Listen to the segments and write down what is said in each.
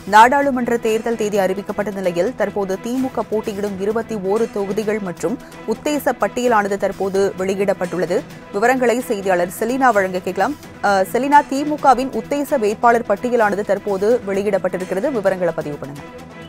நாடாளுமன்ற தேர்தல் தேதி அறிவிக்கப்பட்ட நிலையில் தற்போது திமுக போட்டியிடும் இருபத்தி ஓரு தொகுதிகள் மற்றும் உத்தேச பட்டியலானது தற்போது வெளியிடப்பட்டுள்ளது விவரங்களை செய்தியாளர் செலினா வழங்க கேட்கலாம் அஹ், செலினா திமுகவின் உத்தேச வேட்பாளர் பட்டியலானது தற்போது வெளியிடப்பட்டிருக்கிறது விவரங்களை பதிவு பண்ணுங்க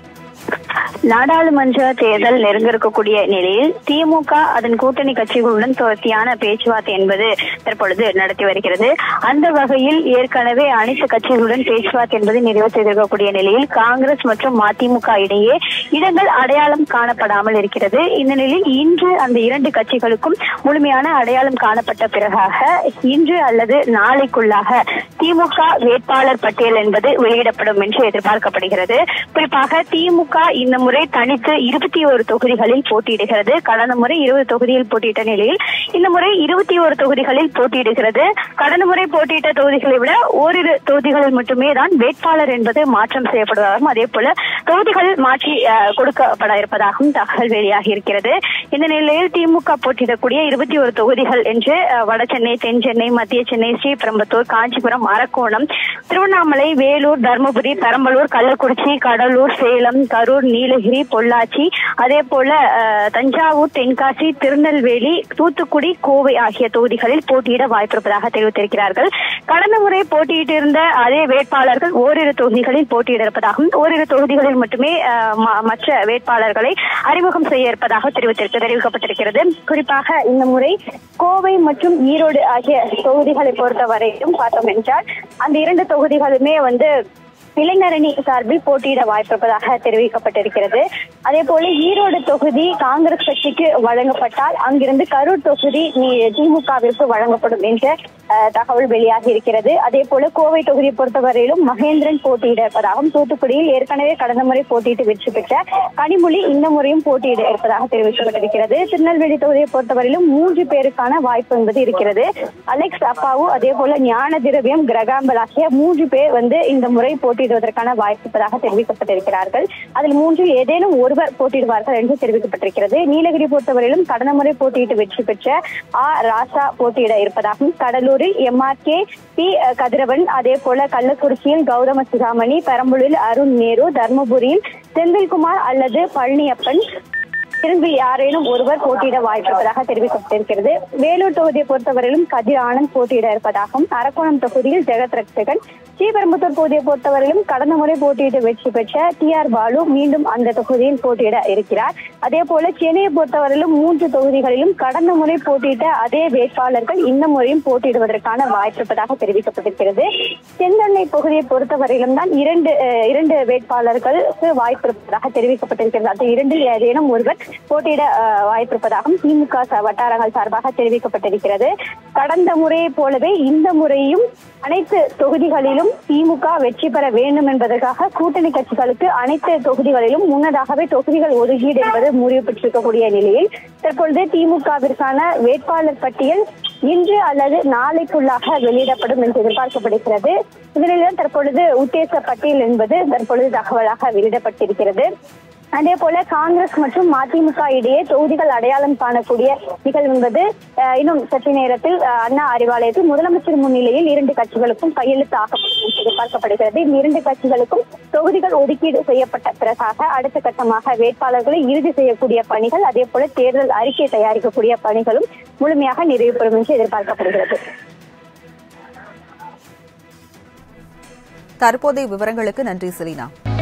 நாடாளுமன்ற தேர்தல் நெருங்க இருக்கக்கூடிய நிலையில் திமுக அதன் கூட்டணி கட்சிகளுடன் தொடர்ச்சியான பேச்சுவார்த்தை என்பது தற்பொழுது நடத்தி வருகிறது அந்த வகையில் ஏற்கனவே அனைத்து கட்சிகளுடன் பேச்சுவார்த்தை என்பது நிறைவு செய்திருக்கக்கூடிய நிலையில் காங்கிரஸ் மற்றும் மதிமுக இடையே இடங்கள் அடையாளம் காணப்படாமல் இருக்கிறது இந்த நிலையில் இன்று அந்த இரண்டு கட்சிகளுக்கும் முழுமையான அடையாளம் காணப்பட்ட பிறகாக இன்று அல்லது நாளைக்குள்ளாக திமுக வேட்பாளர் பட்டியல் என்பது வெளியிடப்படும் என்று எதிர்பார்க்கப்படுகிறது குறிப்பாக திமுக இந்த முறை தனித்து இருபத்தி ஒரு தொகுதிகளில் போட்டியிடுகிறது கடந்த முறை இருபது தொகுதியில் போட்டியிட்ட நிலையில் இந்த முறை இருபத்தி ஒரு தொகுதிகளில் போட்டியிடுகிறது கடந்த முறை போட்டியிட்ட தொகுதிகளை விட ஓரிரு தொகுதிகளில் மட்டுமே தான் வேட்பாளர் என்பது மாற்றம் செய்யப்படுவதாகவும் அதே போல தொகுதிகள் மாற்றி அஹ், கொடுக்கப்பட இருப்பதாகவும் தகவல் வெளியாகி இருக்கிறது இந்த நிலையில் திமுக போட்டியிடக்கூடிய இருபத்தி ஒரு தொகுதிகள் என்று அஹ், வட சென்னை தென் சென்னை மத்திய சென்னை ஸ்ரீபெரும்புத்தூர் காஞ்சிபுரம் அரக்கோணம் திருவண்ணாமலை வேலூர் தருமபுரி பெரம்பலூர் கள்ளக்குறிச்சி கடலூர் சேலம் கரூர் நீலகிரி பொள்ளாச்சி அதே போல அஹ், தஞ்சாவூர் தென்காசி திருநெல்வேலி தூத்துக்குடி கோவை ஆகிய தொகுதிகளில் போட்டியிட வாய்ப்பிருப்பதாக தெரிவித்திருக்கிறார்கள் கடந்த முறை போட்டியிட்டிருந்த அதே வேட்பாளர்கள் ஓரிரு தொகுதிகளில் போட்டியிட இருப்பதாகவும் ஓரிரு தொகுதிகளில் மட்டுமே அஹ், ம- மற்ற வேட்பாளர்களை அறிமுகம் செய்ய இருப்பதாக தெரிவித்திருக்கு தெரிவிக்கப்பட்டிருக்கிறது குறிப்பாக இந்த முறை கோவை மற்றும் ஈரோடு ஆகிய தொகுதிகளை பொறுத்தவரையும் பார்த்தோம் என்றால் அந்த இரண்டு தொகுதிகளுமே வந்து இளைஞரணி சார்பில் போட்டியிட வாய்ப்பிருப்பதாக தெரிவிக்கப்பட்டிருக்கிறது அதே போல ஈரோடு தொகுதி காங்கிரஸ் கட்சிக்கு வழங்கப்பட்டால் அங்கிருந்து கரூர் தொகுதி நீ- திமுகவிற்கு வழங்கப்படும் என்ற அஹ், தகவல் வெளியாகி இருக்கிறது அதே போல கோவை தொகுதியை பொறுத்தவரையிலும் மகேந்திரன் போட்டியிட இருப்பதாகவும் தூத்துக்குடியில் ஏற்கனவே கடந்த முறை போட்டியிட்டு வெற்றி பெற்ற கனிமொழி இந்த முறையும் போட்டியிட இருப்பதாக தெரிவிக்கப்பட்டிருக்கிறது திருநெல்வேலி தொகுதியை பொறுத்தவரையிலும் மூன்று பேருக்கான வாய்ப்பு என்பது இருக்கிறது அலெக்ஸ் அப்பாவு அதே போல ஞான திரவியம் கிரகாம்பல் ஆகிய மூன்று பேர் வந்து இந்த முறை போட்டியிடுவதற்கான வாய்ப்பு இருப்பதாக தெரிவிக்கப்பட்டிருக்கிறார்கள் அதில் மூன்றில் ஏதேனும் ஒருவர் போட்டியிடுவார்கள் என்று தெரிவிக்கப்பட்டிருக்கிறது நீலகிரி பொறுத்தவரையிலும் கடந்த முறை போட்டியிட்டு வெற்றி பெற்ற ஆ ராசா போட்டியிட இருப்பதாகவும் கடலூரில் எம்ஆர்கே பி அஹ், கதிரவன் அதே போல கள்ளக்குறிச்சியில் கௌதம சிகாமணி பெரம்பலூரில் அருண் நேரு தர்மபுரியில் செந்தில்குமார் அல்லது பழனியப்பன் திரும்பில் யாரேனும் ஒருவர் போட்டியிட வாய்ப்பிருப்பதாக தெரிவிக்கப்பட்டிருக்கிறது வேலூர் தொகுதியை பொறுத்தவரையிலும் கதிர் ஆனந்த் போட்டியிட இருப்பதாகவும் அரக்கோணம் தொகுதியில் ஜெகத் ரட்சகன் ஸ்ரீபெரும்புத்தூர் தொகுதியை பொறுத்தவரையிலும் கடந்த முறை போட்டியிட்டு வெற்றி பெற்ற டி ஆர் பாலு மீண்டும் அந்த தொகுதியில் போட்டியிட இருக்கிறார் அதே போல சென்னையை பொறுத்தவரையிலும் மூன்று தொகுதிகளிலும் கடந்த முறை போட்டியிட்ட அதே வேட்பாளர்கள் இந்த முறையும் போட்டியிடுவதற்கான வாய்ப்பிருப்பதாக தெரிவிக்கப்பட்டிருக்கிறது செந்தன்னை தொகுதியை பொறுத்தவரையிலும் தான் இரண்டு அஹ், இரண்டு வேட்பாளர்களுக்கு வாய்ப்பு இருப்பதாக தெரிவிக்கப்பட்டிருக்கிறது அந்த இரண்டில் ஏதேனும் ஒருவர் போட்டியிட அஹ், வாய்ப்பிருப்பதாகவும் திமுக ச- வட்டாரங்கள் சார்பாக தெரிவிக்கப்பட்டிருக்கிறது கடந்த முறையைப் போலவே இந்த முறையும் அனைத்து தொகுதிகளிலும் திமுக வெற்றி பெற வேண்டும் என்பதற்காக கூட்டணி கட்சிகளுக்கு அனைத்து தொகுதிகளிலும் முன்னதாகவே தொகுதிகள் ஒதுக்கீடு என்பது முடிவு பெற்றிருக்கக்கூடிய நிலையில் தற்பொழுது திமுகவிற்கான வேட்பாளர் பட்டியல் இன்று அல்லது நாளைக்குள்ளாக வெளியிடப்படும் என்று எதிர்பார்க்கப்படுகிறது இதனில்தான் தற்பொழுது உத்தேச பட்டியல் என்பது தற்பொழுது தகவலாக வெளியிடப்பட்டிருக்கிறது அதே போல காங்கிரஸ் மற்றும் மதிமுக இடையே தொகுதிகள் அடையாளம் காணக்கூடிய நிகழ்வு என்பது அஹ், இன்னும் சற்று நேரத்தில் அஹ், அண்ணா அறிவாலயத்தில் முதலமைச்சர் முன்னிலையில் இரண்டு கட்சிகளுக்கும் கையெழுத்து ஆக்கப்படும் என்று எதிர்பார்க்கப்படுகிறது இந்த இரண்டு கட்சிகளுக்கும் தொகுதிகள் ஒதுக்கீடு செய்யப்பட்ட பிறகாக அடுத்த கட்டமாக வேட்பாளர்களை இறுதி செய்யக்கூடிய பணிகள் அதே போல தேர்தல் அறிக்கை தயாரிக்கக்கூடிய பணிகளும் முழுமையாக நிறைவு பெறும் என்று எதிர்பார்க்கப்படுகிறது தற்போதைய விவரங்களுக்கு நன்றி செலினா